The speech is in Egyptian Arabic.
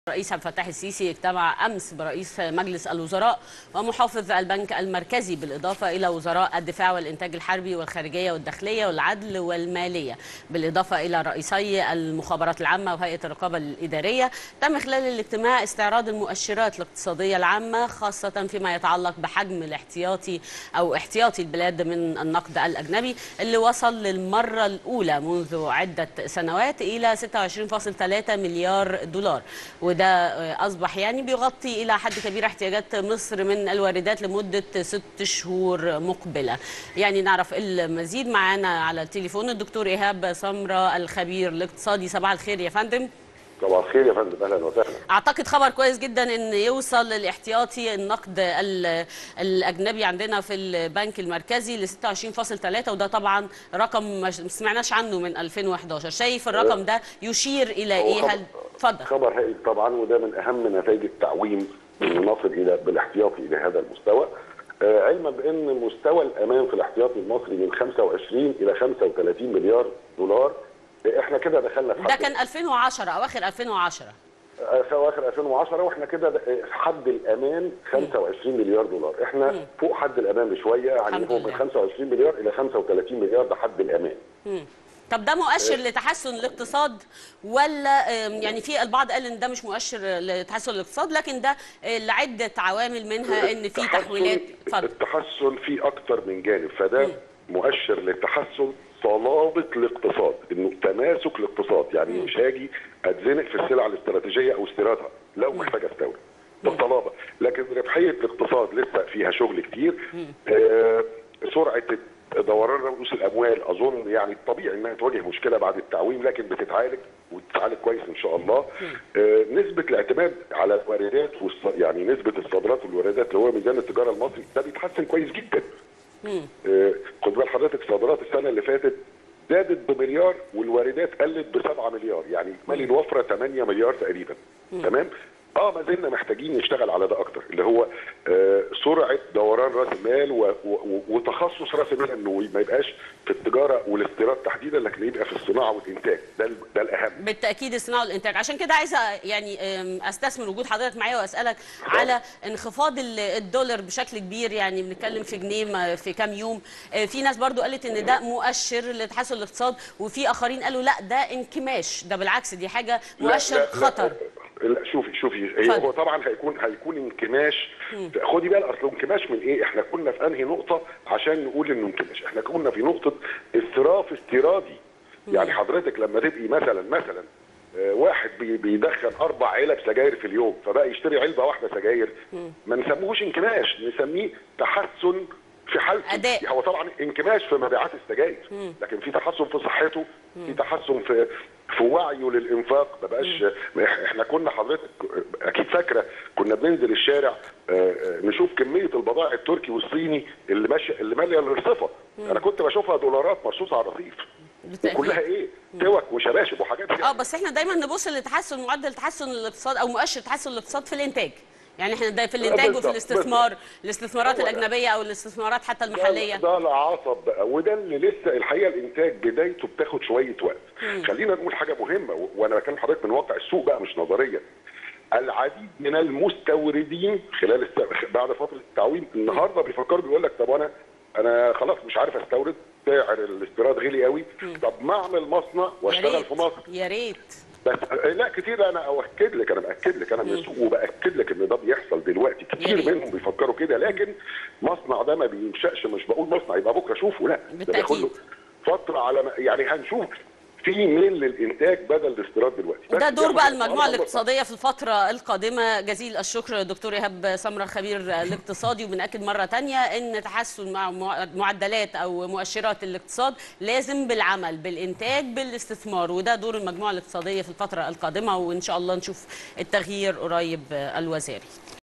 الرئيس عبد الفتاح السيسي اجتمع امس برئيس مجلس الوزراء ومحافظ البنك المركزي بالاضافه الى وزراء الدفاع والانتاج الحربي والخارجيه والداخليه والعدل والماليه بالاضافه الى رئيسي المخابرات العامه وهيئه الرقابه الاداريه تم خلال الاجتماع استعراض المؤشرات الاقتصاديه العامه خاصه فيما يتعلق بحجم الاحتياطي او احتياطي البلاد من النقد الاجنبي اللي وصل للمره الاولى منذ عده سنوات الى 26.3 مليار دولار وده أصبح يعني بيغطي إلى حد كبير احتياجات مصر من الواردات لمدة ست شهور مقبلة يعني نعرف المزيد معنا على التليفون الدكتور إيهاب سمرة الخبير الاقتصادي صباح الخير يا فندم صباح الخير يا فندم اهلا وسهلا اعتقد خبر كويس جدا ان يوصل الاحتياطي النقد الاجنبي عندنا في البنك المركزي ل 26.3 وده طبعا رقم ما سمعناش عنه من 2011 شايف الرقم ده يشير الى ايه هل اتفضل خبر هائل طبعا وده من اهم نتائج التعويم ان نصل الى بالاحتياطي الى هذا المستوى آه علما بان مستوى الامان في الاحتياطي المصري من 25 الى 35 مليار دولار احنا كده دخلنا في ده كان 2010 اواخر 2010 اواخر 2010 واحنا كده حد الامان 25 مليار دولار احنا مم. فوق حد الامان بشويه يعني فوق من 25 مليار الى 35 مليار ده حد الامان مم. طب ده مؤشر لتحسن الاقتصاد ولا يعني في البعض قال ان ده مش مؤشر لتحسن الاقتصاد لكن ده لعده عوامل منها ان في تحويلات اتفضل التحسن في اكتر من جانب فده مم. مؤشر لتحسن صلابه الاقتصاد انه تماسك الاقتصاد يعني مم. مش هاجي اتزنق في السلع الاستراتيجيه او استيرادها لو محتاج استورد بالطلابه لكن ربحيه الاقتصاد لسه فيها شغل كتير آه سرعه دوران رؤوس الاموال اظن يعني طبيعي انها تواجه مشكله بعد التعويم لكن بتتعالج وتتعالج كويس ان شاء الله آه نسبه الاعتماد على الواردات يعني نسبه الصادرات والواردات اللي هو ميزان التجاره المصري ده بيتحسن كويس جدا آه خد بال حضرتك صادرات السنه اللي فاتت زادت بمليار والواردات قلت ب 7 مليار يعني اجمالي الوفره 8 مليار تقريبا تمام اه ما زلنا محتاجين نشتغل على ده اكتر اللي هو آه سرعه دوران راس المال و... و... وتخصص راس المال انه ما يبقاش في التجاره والاستيراد تحديدا لكن يبقى في الصناعه والانتاج ده ده الاهم بالتاكيد الصناعه والانتاج عشان كده عايزه يعني استثمر وجود حضرتك معايا واسالك على انخفاض الدولار بشكل كبير يعني بنتكلم في جنيه في كام يوم في ناس برضو قالت ان ده مؤشر لتحسن الاقتصاد وفي اخرين قالوا لا ده انكماش ده بالعكس دي حاجه مؤشر لا لا خطر لا شوفي شوفي هو طبعا هيكون هيكون انكماش خدي بالك اصل انكماش من ايه؟ احنا كنا في انهي نقطه عشان نقول انه انكماش؟ احنا كنا في نقطه اسراف استيرادي يعني حضرتك لما تبقي مثلا مثلا واحد بيدخن اربع علب سجاير في اليوم فبقى يشتري علبه واحده سجاير ما نسموهوش انكماش نسميه تحسن في حالته أداء. هو طبعا انكماش في مبيعات السجاير لكن في تحسن في صحته في تحسن في في وعيه للانفاق ما بقاش احنا كنا حضرتك اكيد فاكره كنا بننزل الشارع نشوف كميه البضائع التركي والصيني اللي ماشيه اللي ماليه الرصفه انا كنت بشوفها دولارات مرصوصه على الرصيف وكلها ايه؟ توك وشباشب وحاجات اه بس احنا دايما نبص لتحسن معدل تحسن الاقتصاد او مؤشر تحسن الاقتصاد في الانتاج يعني احنا ده في الانتاج وفي الاستثمار الاستثمارات الاجنبيه او الاستثمارات حتى المحليه ده العصب بقى وده اللي لسه الحقيقه الانتاج بدايته بتاخد شويه وقت مم. خلينا نقول حاجه مهمه وانا بكلم حضرتك من واقع السوق بقى مش نظريا العديد من المستوردين خلال الس... بعد فتره التعويم النهارده بيفكروا بيقول لك طب انا انا خلاص مش عارف استورد سعر الاستيراد غلي قوي طب ما اعمل مصنع واشتغل في مصر يا ريت بس لا كتير انا اؤكد لك انا باكد لك انا من السوق وباكد لك ان ده بيحصل دلوقتي كتير منهم بيفكروا كده لكن مصنع ده ما بينشاش مش بقول مصنع يبقى بكره اشوفه لا ده بياخد له فتره على ما يعني هنشوف في ميل للانتاج بدل الاستيراد دلوقتي ده دور بقى المجموعه الاقتصاديه في الفتره القادمه جزيل الشكر دكتور ايهاب سمره خبير الاقتصادي وبناكد مره ثانيه ان تحسن مع معدلات او مؤشرات الاقتصاد لازم بالعمل بالانتاج بالاستثمار وده دور المجموعه الاقتصاديه في الفتره القادمه وان شاء الله نشوف التغيير قريب الوزاري